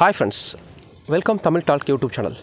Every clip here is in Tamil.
hi friends welcome Tamil talk YouTube channel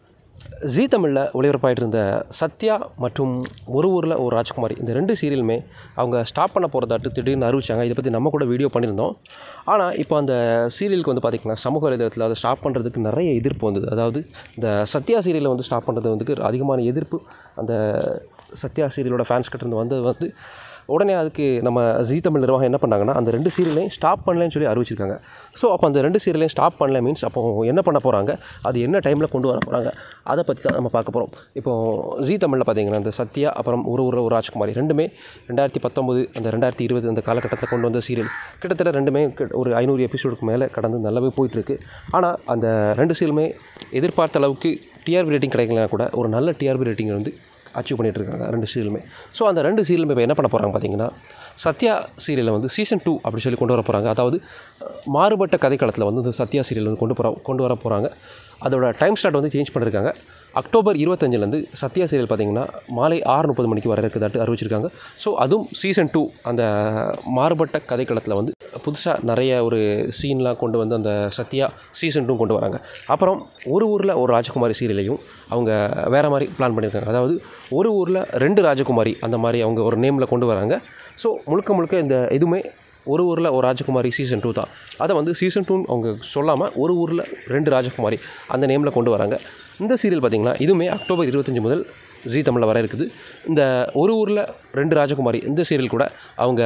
Zee தமிழில் ஒளிபரப்பாயிட்டு இருந்த சத்யா மற்றும் ஒரு ஊரில் ஒரு ராஜ்குமாரி இந்த ரெண்டு சீரியலுமே அவங்க ஸ்டாப் பண்ண போகிறதாட்டு திடீர்னு அறிவிச்சாங்க இதை பற்றி நம்ம கூட வீடியோ பண்ணியிருந்தோம் ஆனால் இப்போ அந்த சீரியலுக்கு வந்து பார்த்திங்கன்னா சமூக வலைதளத்தில் அதை ஸ்டாப் பண்ணுறதுக்கு நிறைய எதிர்ப்பு வந்தது அதாவது இந்த சத்யா சீரியலை வந்து ஸ்டாப் பண்ணுறது வந்து அதிகமான எதிர்ப்பு அந்த சத்யா சீரியலோட ஃபேன்ஸ் கிட்ட இருந்து வந்தது வந்து உடனே அதுக்கு நம்ம ஜீ தமிழ் நிர்வாகம் என்ன பண்ணாங்கன்னா அந்த ரெண்டு சீரியலையும் ஸ்டாப் பண்ணலன்னு சொல்லி அறிவிச்சிருக்காங்க ஸோ அப்போ அந்த ரெண்டு சீரியலையும் ஸ்டாப் பண்ணல மீன்ஸ் அப்போ என்ன பண்ண போகிறாங்க அது என்ன டைமில் கொண்டு வர போகிறாங்க அதை பற்றி தான் நம்ம பார்க்க போகிறோம் இப்போது ஜீ தமிழில் பார்த்தீங்கன்னா அந்த சத்யா அப்புறம் ஒரு ஊரில் ஒரு ராஜ்குமாரி ரெண்டுமே ரெண்டாயிரத்தி பத்தொம்போது அந்த ரெண்டாயிரத்தி இருபது அந்த காலகட்டத்தில் கொண்டு வந்த சீரியல் கிட்டத்தட்ட ரெண்டுமே கிட்ட- ஒரு ஐநூறு எபிசோடுக்கு மேலே கடந்து நல்லாவே போயிட்டுருக்கு ஆனால் அந்த ரெண்டு சீரியலுமே எதிர்பார்த்த அளவுக்கு டிஆர்பி ரேட்டிங் கிடைக்கலனா கூட ஒரு நல்ல டிஆர்பி ரேட்டிங் வந்து அச்சீவ் பண்ணிட்டு இருக்காங்க ரெண்டு சீரியலுமே ஸோ அந்த ரெண்டு சீரியலுமே இப்போ என்ன பண்ண போகிறாங்க பார்த்தீங்கன்னா சத்யா சீரியலை வந்து சீசன் டூ அப்படி சொல்லி கொண்டு வர போகிறாங்க அதாவது அஹ், மாறுபட்ட கதைக்களத்தில் வந்து இந்த சத்யா சீரியல் வந்து கொண்டு போகிற கொண்டு வர போகிறாங்க அதோட டைம் ஸ்லாட் வந்து சேஞ்ச் பண்ணியிருக்காங்க அக்டோபர் இருபத்தஞ்சிலேருந்து சத்யா சீரியல் பார்த்தீங்கன்னா மாலை ஆறு முப்பது மணிக்கு வர இருக்குதாட்டு அறிவிச்சிருக்காங்க ஸோ அதுவும் சீசன் டூ அந்த மாறுபட்ட கதைக்களத்தில் வந்து புதுசாக நிறைய ஒரு சீன்லாம் கொண்டு வந்து அந்த சத்யா சீசன் டூ கொண்டு வராங்க அப்புறம் ஒரு ஊரில் ஒரு ராஜகுமாரி சீரியலையும் அவங்க வேறு மாதிரி பிளான் பண்ணியிருக்காங்க அதாவது ஒரு ஊரில் ரெண்டு ராஜகுமாரி அந்த மாதிரி அவங்க ஒரு நேமில் கொண்டு வராங்க ஸோ முழுக்க முழுக்க இந்த இதுவுமே ஒரு ஊரில் ஒரு ராஜகுமாரி சீசன் டூ தான் அதை வந்து சீசன் டூ அவங்க சொல்லாமல் ஒரு ஊரில் ரெண்டு ராஜகுமாரி அந்த நேமில் கொண்டு வராங்க இந்த சீரியல் பார்த்திங்கன்னா இதுவுமே அக்டோபர் இருபத்தஞ்சி முதல் ஜீ தமிழில் வர இருக்குது இந்த ஒரு ஊரில் ரெண்டு ராஜகுமாரி இந்த சீரியல் கூட அவங்க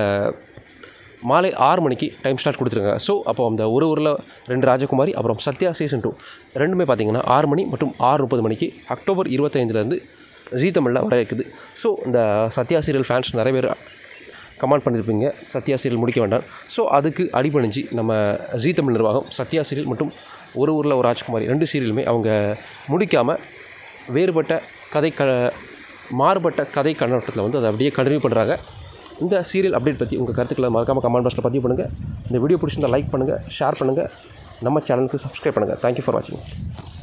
மாலை ஆறு மணிக்கு டைம் ஸ்லாட் கொடுத்துருக்காங்க ஸோ அப்போ அந்த ஒரு ஊரில் ரெண்டு ராஜகுமாரி அப்புறம் சத்யா சீசன் டூ ரெண்டுமே பார்த்தீங்கன்னா ஆறு மணி மற்றும் ஆறு முப்பது மணிக்கு அக்டோபர் இருபத்தைந்துலேருந்து ஜீ தமிழில் வர இருக்குது ஸோ இந்த சத்யா சீரியல் ஃபேன்ஸ் நிறைய பேர் கமெண்ட் பண்ணியிருப்பீங்க சத்யா சீரியல் முடிக்க வேண்டாம் ஸோ அதுக்கு அடிபணிஞ்சு நம்ம ஜீ தமிழ் நிர்வாகம் சத்யா சீரியல் மற்றும் ஒரு ஊரில் ஒரு ராஜ்குமாரி ரெண்டு சீரியலுமே அவங்க முடிக்காமல் வேறுபட்ட கதை க மாறுபட்ட கதை கண்ணோட்டத்தில் வந்து அதை அப்படியே கண்டினியூ பண்ணுறாங்க இந்த சீரியல் அப்டேட் பற்றி உங்கள் கருத்துக்களை மறக்காமல் கமெண்ட் பாக்ஸில் பதிவு பண்ணுங்கள் இந்த வீடியோ பிடிச்சிருந்தா லைக் பண்ணுங்கள் ஷேர் பண்ணுங்கள் நம்ம சேனலுக்கு சப்ஸ்கிரைப் பண்ணுங்கள் தேங்க்யூ ஃபார் வாட்சிங்